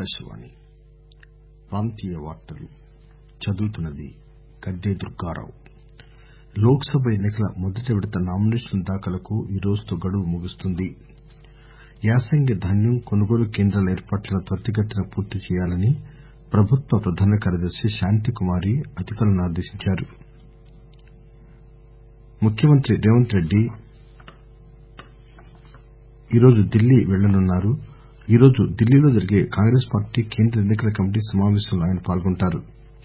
ఆకాశవాణి ప్రాంతీయ వార్తలు చదువుతున్నది గద్దె దుర్గారావు లోక్ సభ ఎన్ని కల మొదటి విడత నామినేషన్ల దాఖలుకు ఈరోజుతో గడువు ముగుస్తుంది యాసంగి ధాన్యం కొనుగోలు కేంద్రాల ఏర్పాట్లను త్వరితగతిన పూర్తి చేయాలని ప్రభుత్వ ప్రధాన కార్యదర్శి శాంతికుమారి అధికారులను ఆదేశించారు ముఖ్యమంత్రి రేవంత్ రెడ్డి ఈరోజు ఢిల్లీ వెళ్లనున్నారు ఈరోజు ఢిల్లీలో జరిగే కాంగ్రెస్ పార్టీ కేంద్ర ఎన్ని కల కమిటీ సమావేశంలో ఆయన పాల్గొంటారు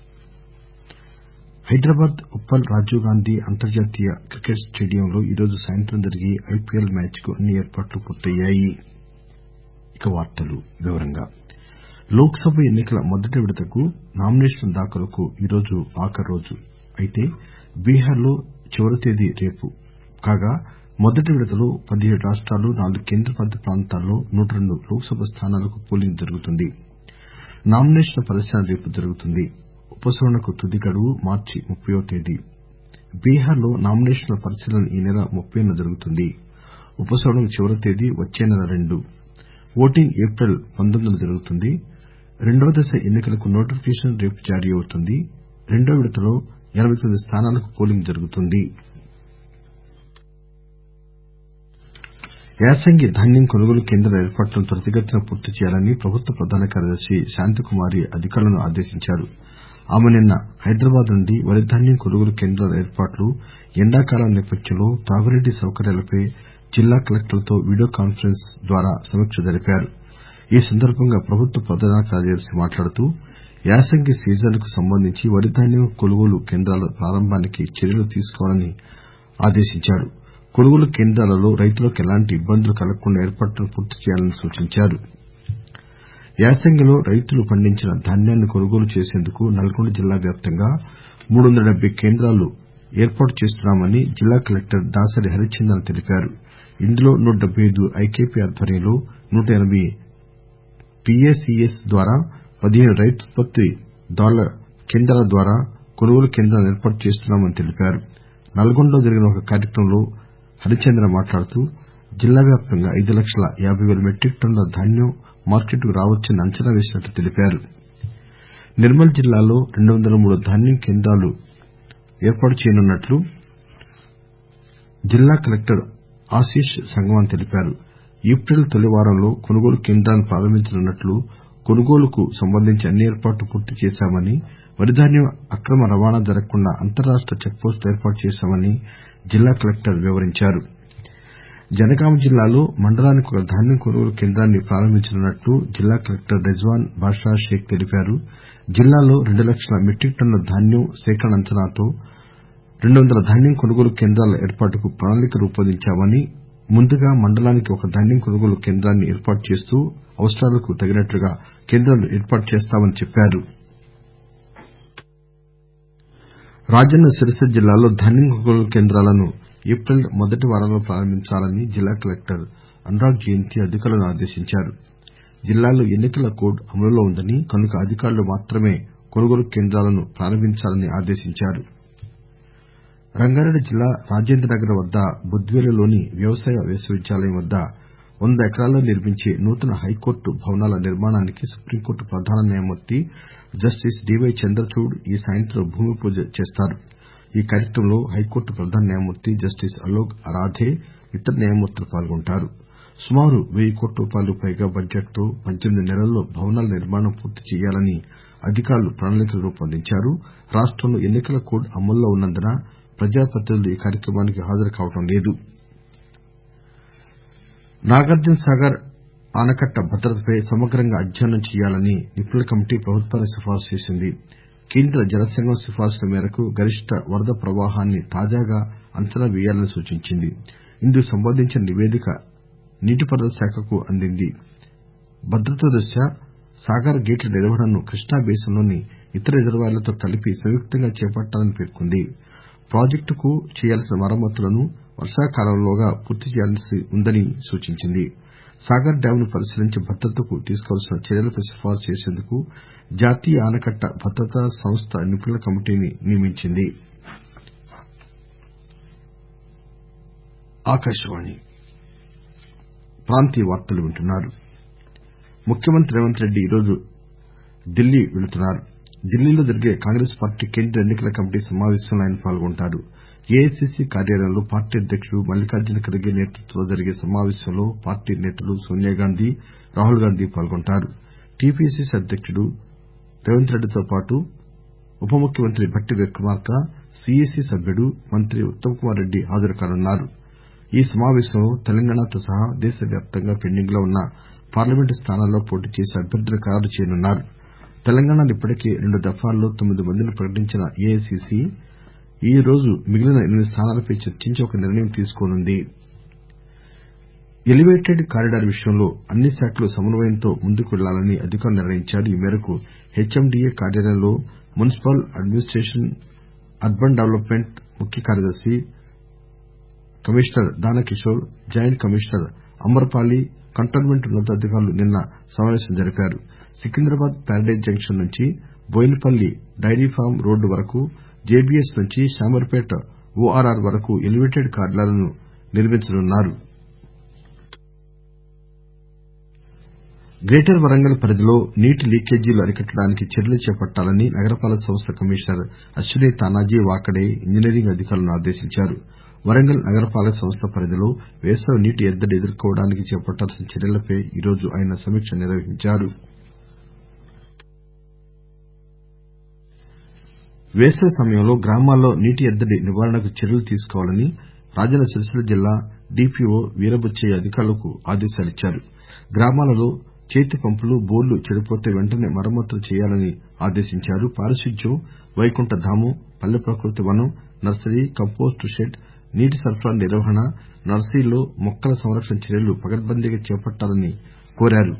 హైదరాబాద్ ఉప్పల్ రాజీవ్ గాంధీ అంతర్జాతీయ క్రికెట్ స్టేడియంలో ఈరోజు సాయంత్రం జరిగే ఐపీఎల్ మ్యాచ్ కు అన్ని ఏర్పాట్లు పూర్తయ్యాయి లోక్ సభ ఎన్ని కల మొదటి విడతకు నామినేషన్ల దాఖలుకు ఈరోజు ఆఖరు రోజు అయితే బీహార్ లో చివరి తేదీ రేపు కాగా మొదటి విడతలో పదిహేడు రాష్టాలు నాలుగు కేంద్రపాలిత ప్రాంతాల్లో నూట రెండు లోక్ సభ స్థానాలకు పోలింగ్ జరుగుతుంది నామినేషన్ల పరిశీలన రేపు జరుగుతుంది ఉపసంహరణకు తుది గడువు మార్చి ముప్పయ్యో తేదీ బీహార్ లో నామినేషన్ల పరిశీలన ఈ నెల ముప్పయ్న జరుగుతుంది ఉపసంహరణకు చివరి తేదీ వచ్చే నెల రెండు ఓటింగ్ ఏప్రిల్ పంతొమ్మిదిన జరుగుతుంది రెండవ దశ ఎన్ని కలకు నోటిఫికేషన్ రేపు జారీ అవుతుంది రెండో విడతలో ఎనబై తొమ్మిది స్థానాలకు పోలింగ్ జరుగుతుంది యాసంగి ధాన్యం కొనుగోలు కేంద్రాల ఏర్పాట్లను త్వరితగతిన పూర్తి చేయాలని ప్రభుత్వ ప్రధాన కార్యదర్శి శాంతికుమారి అధికారులను ఆదేశించారు ఆమె నిన్న హైదరాబాద్ నుండి వరి ధాన్యం కొనుగోలు కేంద్రాల ఏర్పాట్లు ఎండాకాలం నేపథ్యంలో తాగునీటి సౌకర్యాలపై జిల్లా కలెక్టర్లతో వీడియో కాన్పరెన్స్ ద్వారా సమీక్ష జరిపారు ఈ సందర్బంగా ప్రభుత్వ ప్రధాన కార్యదర్శి మాట్లాడుతూ యాసంగి సీజన్ కు సంబంధించి వరి ధాన్యం కొనుగోలు కేంద్రాల ప్రారంభానికి చర్యలు తీసుకోవాలని ఆదేశించారు కొనుగోలు కేంద్రాలలో రైతులకు ఎలాంటి ఇబ్బందులు కలగకుండా ఏర్పాట్లను పూర్తి చేయాలని సూచించారు యాసంగిలో రైతులు పండించిన ధాన్యాన్ని కొనుగోలు చేసేందుకు నల్గొండ జిల్లా వ్యాప్తంగా మూడు వందల డెబ్బై కేంద్రాలు ఏర్పాటు చేస్తున్నామని జిల్లా కలెక్టర్ దాసరి హరిచందన్ తెలిపారు ఇందులో నూట డెబ్బై ఐదు ఐకేపీ ఆధ్వర్యంలో నూట ఎనబై పీఏసీఎస్ ద్వారా పదిహేను రైతోత్పత్తి దారుల కేంద్రాల ద్వారా కొనుగోలు కేంద్రాలను ఏర్పాటు చేస్తున్నామని తెలిపారు నల్గొండలో జరిగిన ఒక కార్యక్రమంలో హరిచందన్ మాట్లాడుతూ జిల్లా వ్యాప్తంగా ఐదు లక్షల యాబై పేల మెట్రిక్ టన్నుల ధాన్యం మార్కెట్కు రావచ్చని అంచనా వేసినట్లు తెలిపారు నిర్మల్ జిల్లాలో రెండు వందల మూడు ధాన్యం కేంద్రాలు ఏర్పాటు చేయనున్నట్లు జిల్లా కలెక్టర్ ఆశిష్ సంగ్వాన్ తెలిపారు ఏప్రిల్ తొలి వారంలో కొనుగోలు కేంద్రాలను ప్రారంభించనున్నట్లు కొనుగోలుకు సంబంధించి అన్ని ఏర్పాట్లు పూర్తి చేశామని వరి ధాన్యం అక్రమ రవాణా జరగకుండా అంతర్ రాష్ట చెక్ పోస్టులు ఏర్పాటు చేశామని జిల్లా కలెక్టర్ వివరించారు జనగామ జిల్లాలో మండలానికి ఒక ధాన్యం కొనుగోలు కేంద్రాన్ని ప్రారంభించనున్నట్లు జిల్లా కలెక్టర్ రిజ్వాన్ బాషా షేక్ తెలిపారు జిల్లాలో రెండు లక్షల మెట్రిక్ టన్నుల ధాన్యం సేకరణ అంచనాతో రెండు వందల ధాన్యం కొనుగోలు కేంద్రాల ఏర్పాటుకు ప్రణాళిక రూపొందించామని ముందుగా మండలానికి ఒక ధాన్యం కొనుగోలు కేంద్రాన్ని ఏర్పాటు చేస్తూ అవసరాలకు తగినట్లుగా కేంద్రాలు ఏర్పాటు చేస్తామని చెప్పారు రాజన్న సిరిసిల్ల జిల్లాలో ధాన్యం కొనుగోలు కేంద్రాలను ఏప్రిల్ మొదటి వారంలో ప్రారంభించాలని జిల్లా కలెక్టర్ అనురాగ్ జయంతి అధికారులను ఆదేశించారు జిల్లాలో ఎన్ని కల కోడ్ అమలులో ఉందని కనుక అధికారులు మాత్రమే కొనుగోలు కేంద్రాలను ప్రారంభించాలని ఆదేశించారు రంగారెడ్డి జిల్లా రాజేంద్రనగర్ వద్ద బొద్దివేలులోని వ్యవసాయ విశ్వవిద్యాలయం వద్ద వంద ఎకరాల్లో నిర్మించే నూతన హైకోర్టు భవనాల నిర్మాణానికి సుప్రీంకోర్టు ప్రధాన న్యాయమూర్తి జస్టిస్ డీవై చంద్రచూడ్ ఈ సాయంత్రం భూమి పూజ చేస్తారు ఈ కార్యక్రమంలో హైకోర్టు ప్రధాన న్యాయమూర్తి జస్టిస్ అలోక్ అరాధే ఇతర న్యాయమూర్తులు పాల్గొంటారు సుమారు వెయ్యి కోట్ల రూపాయలకు పైగా బడ్జెట్ తో పద్దెనిమిది నెలల్లో భవనాల నిర్మాణం పూర్తి చేయాలని అధికారులు ప్రణాళికలు రూపొందించారు రాష్టంలో ఎన్ని కల కోడ్ అమల్లో ఉన్నందున ప్రజాప్రతినిధులు ఈ కార్యక్రమానికి హాజరు కావడం లేదు నాగార్జునసాగర్ ఆనకట్ట భద్రతపై సమగ్రంగా అధ్యయనం చేయాలని నిపుణుల కమిటీ ప్రభుత్వానికి సిఫారసు చేసింది కేంద్ర జలసంఘం సిఫారసుల మేరకు గరిష్ట వరద ప్రవాహాన్ని తాజాగా అంచనా వేయాలని సూచించింది ఇందుకు సంబంధించిన నివేదిక నీటిపారుదల శాఖకు అందింది భద్రత దృష్ట్యా సాగర్ గేట్ల నిర్వహణను కృష్ణా బేసిన్లోని ఇతర రిజర్వాయర్లతో కలిపి సంయుక్తంగా చేపట్టాలని పేర్కొంది ప్రాజెక్టుకు చేయాల్సిన మరమ్మతులను వర్షాకాలంలోగా పూర్తి చేయాల్సి ఉందని సూచించింది సాగర్ డ్యాంను పరిశీలించి భద్రతకు తీసుకోవాల్సిన చర్యలపై సిఫారసు చేసేందుకు జాతీయ ఆనకట్ట భద్రతా సంస్థ నిపుణుల కమిటీని నియమించింది ముఖ్యమంత్రి రేవంత్ రెడ్డి ఈరోజు ఢిల్లీ వెళుతున్నారు ఢిల్లీలో జరిగే కాంగ్రెస్ పార్టీ కేంద్ర ఎన్ని కల కమిటీ సమావేశంలో ఆయన పాల్గొంటారు ఏఐసిసి కార్యాలయంలో పార్టీ అధ్యకుడు మల్లికార్జున ఖర్గే నేతృత్వంలో జరిగే సమావేశంలో పార్టీ నేతలు సోనియాగాంధీ రాహుల్ గాంధీ పాల్గొంటారు టిపిసిసి అధ్యకుడు రేవంత్ రెడ్డితో పాటు ఉప ముఖ్యమంత్రి భట్టి విక్రమార్క సిఇసి సభ్యుడు మంత్రి ఉత్తమ్ కుమార్ రెడ్డి హాజరు కానున్నారు ఈ సమావేశంలో తెలంగాణతో సహా దేశ వ్యాప్తంగా పెండింగ్ లో ఉన్న పార్లమెంటు స్థానాల్లో పోటీ చేసే అభ్యర్థులను ఖరారు చేయనున్నారు తెలంగాణలో ఇప్పటికే రెండు దఫాల్లో తొమ్మిది మందిని ప్రకటించిన ఏఐసిసి ఈ రోజు మిగిలిన ఎనిమిది స్థానాలపై చర్చించి ఒక నిర్ణయం తీసుకోనుంది ఎలివేటెడ్ కారిడార్ విషయంలో అన్ని శాఖలు సమన్వయంతో ముందుకు వెళ్లాలని అధికారులు నిర్ణయించారు ఈ మేరకు హెచ్ఎండిఏ కార్యాలయంలో మున్సిపల్ అడ్మినిస్టేషన్ అర్బన్ డెవలప్మెంట్ ముఖ్య కార్యదర్శి commissioner Danakishore joint commissioner Amrapali cantonment ఉన్న తాధికారులు నిన్న సమావేశం జరిపారు సికింద్రాబాద్ ప్యారడైజ్ జంక్షన్ నుంచి బోయినపల్లి డైరీ ఫాం రోడ్డు వరకు జెబిఎస్ నుంచి శామీర్పేట ఓఆర్ఆర్ వరకు ఎలివేటెడ్ కారిడార్లను నిర్మించనున్నారు గ్రేటర్ వరంగల్ పరిధిలో నీటి లీకేజీలు అరికట్టడానికి చర్యలు చేపట్టాలని నగరపాలక సంస్థ కమిషనర్ అశ్విని తానాజీ వాకడే ఇంజనీరింగ్ అధికారులను ఆదేశించారు వరంగల్ నగరపాలక సంస్థ పరిధిలో వేసవి నీటి ఎద్దడి ఎదుర్కోవడానికి చేపట్టాల్సిన చర్యలపై ఈరోజు ఆయన సమీక్ష నిర్వహించారు వేసవి సమయంలో గ్రామాల్లో నీటి ఎద్దడి నివారణకు చర్యలు తీసుకోవాలని రాజన్న సిరిసిల్ల జిల్లా డిపిఓ వీరబుచ్చయ్య అధికారులకు ఆదేశాలిచ్చారు గ్రామాలలో చేతి పంపులు బోర్లు చెడిపోతే వెంటనే మరమ్మతులు చేయాలని ఆదేశించారు పారిశుధ్యం వైకుంఠధామం పల్లె ప్రకృతి వనం నర్సరీ కంపోస్టు షెడ్ నీటి సరఫరా నిర్వహణ నర్సరీల్లో మొక్కల సంరక్షణ చర్యలు పకడ్బందీగా చేపట్టాలని కోరారు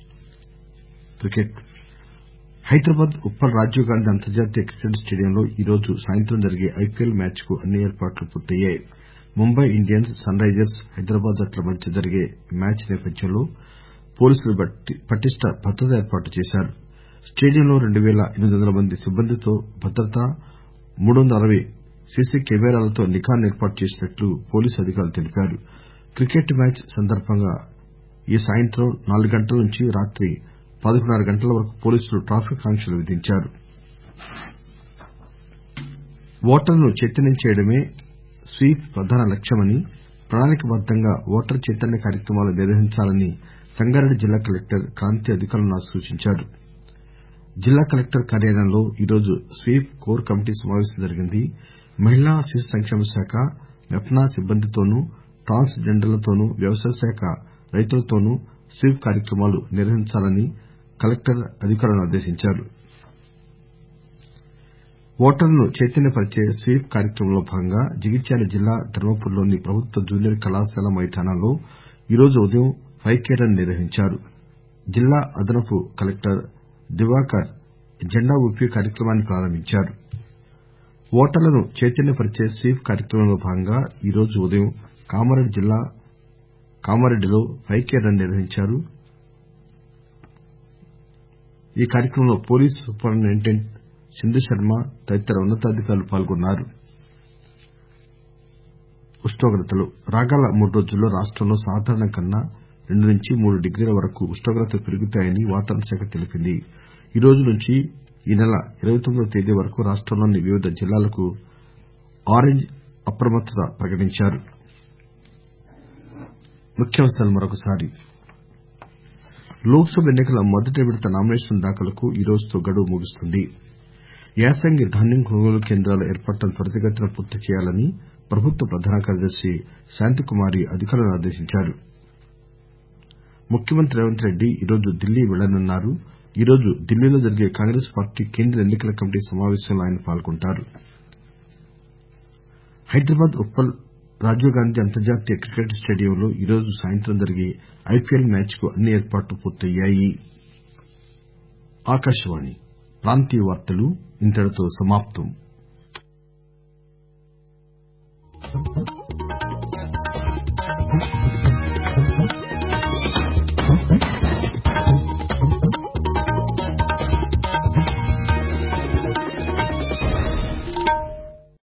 హైదరాబాద్ ఉప్పల్ రాజీవ్ గాంధీ అంతర్జాతీయ క్రికెట్ స్టేడియంలో ఈరోజు సాయంత్రం జరిగే ఐపీఎల్ మ్యాచ్ కు అన్ని ఏర్పాట్లు పూర్తయ్యాయి Mumbai Indians Sunrisers Hyderabad జట్ల మధ్య జరిగే మ్యాచ్ నేపథ్యంలో పోలీసులు పటిష్ట భద్రత ఏర్పాట్లు చేశారు స్టేడియంలో రెండు పేల ఎనిమిది వందల మంది సిబ్బందితో భద్రత మూడు వందల అరవై సీసీ కెమెరాలతో నిఘాను ఏర్పాటు చేసినట్లు పోలీసు అధికారులు తెలిపారు క్రికెట్ మ్యాచ్ సందర్బంగా ఈ సాయంత్రం నాలుగు గంటల నుంచి రాత్రి పదకొండున్నర గంటల వరకు పోలీసులు ట్రాఫిక్ ఆంక్షలు విధించారు ఓటర్లను చైతన్యం చేయడమే స్వీప్ ప్రధాన లక్ష్యమని ప్రణాళికాబద్దంగా ఓటర్ చైతన్య కార్యక్రమాలు నిర్వహించాలని సంగారెడ్డి జిల్లా కలెక్టర్ క్రాంతి అధికారులను సూచించారు జిల్లా కలెక్టర్ కార్యాలయంలో ఈరోజు స్వీప్ కోర్ కమిటీ సమావేశం జరిగింది మహిళా శిశు సంక్షేమ శాఖ మెప్నా సిబ్బందితోనూ ట్రాన్స్ జెండర్లతోనూ వ్యవసాయ శాఖ రైతులతోనూ స్వీప్ కార్యక్రమాలు నిర్వహించాలని కలెక్టర్ అధికారులను ఆదేశించారు ఓటర్లను చైతన్యపరిచే స్వీప్ కార్యక్రమంలో భాగంగా జగిత్యాల జిల్లా ధర్మపురిలోని ప్రభుత్వ జూనియర్ కళాశాల మైదానంలో ఈరోజు ఉదయం ఫైవ్ కే రన్ నిర్వహించారు జిల్లా అదనపు కలెక్టర్ దివాకర్ జెండా ఊపి కార్యక్రమాన్ని ప్రారంభించారు ఓటర్లను చైతన్యపరిచే స్వీప్ కార్యక్రమంలో భాగంగా ఈరోజు ఉదయం కామారెడ్డి జిల్లా కామారెడ్డిలో ఫైవ్ కే రన్ నిర్వహించారు ఈ కార్యక్రమంలో పోలీస్ సూపరింటెండెంట్ సింధు శర్మ తదితర ఉన్న తాధికారులు పాల్గొన్నారు ఉష్ణోగ్రతలు రాగల మూడు రోజుల్లో రాష్టంలో సాధారణం కన్నా రెండు నుంచి మూడు డిగ్రీల వరకు ఉష్ణోగ్రతలు పెరుగుతాయని వాతావరణ శాఖ తెలిపింది ఈ రోజు నుంచి ఈ నెల ఇరవై తొమ్మిదవ తేదీ వరకు రాష్టంలోని వివిధ జిల్లాలకు ఆరెంజ్ అప్రమత్తత ప్రకటించారు లోక్ సభ ఎన్ని కల మొదటి విడత నామినేషన్ల దాఖలుకు ఈ రోజుతో గడువు ముగుస్తుంది యాసంగి ధాన్యం కొనుగోలు కేంద్రాల ఏర్పాట్లను త్వరితగతిన పూర్తి చేయాలని ప్రభుత్వ ప్రధాన కార్యదర్శి శాంతికుమారి అధికారులను ఆదేశించారు ముఖ్యమంత్రి రేవంత్ రెడ్డి ఈరోజు ఢిల్లీ వెళ్లనున్నారు ఈరోజు ఢిల్లీలో జరిగే కాంగ్రెస్ పార్టీ కేంద్ర ఎన్ని కల కమిటీ సమావేశంలో ఆయన పాల్గొంటారు హైదరాబాద్ ఉప్పల్ రాజీవ్ గాంధీ అంతర్జాతీయ క్రికెట్ స్టేడియంలో ఈరోజు సాయంత్రం జరిగే ఐపీఎల్ మ్యాచ్ కు అన్ని ఏర్పాట్లు పూర్తయ్యాయి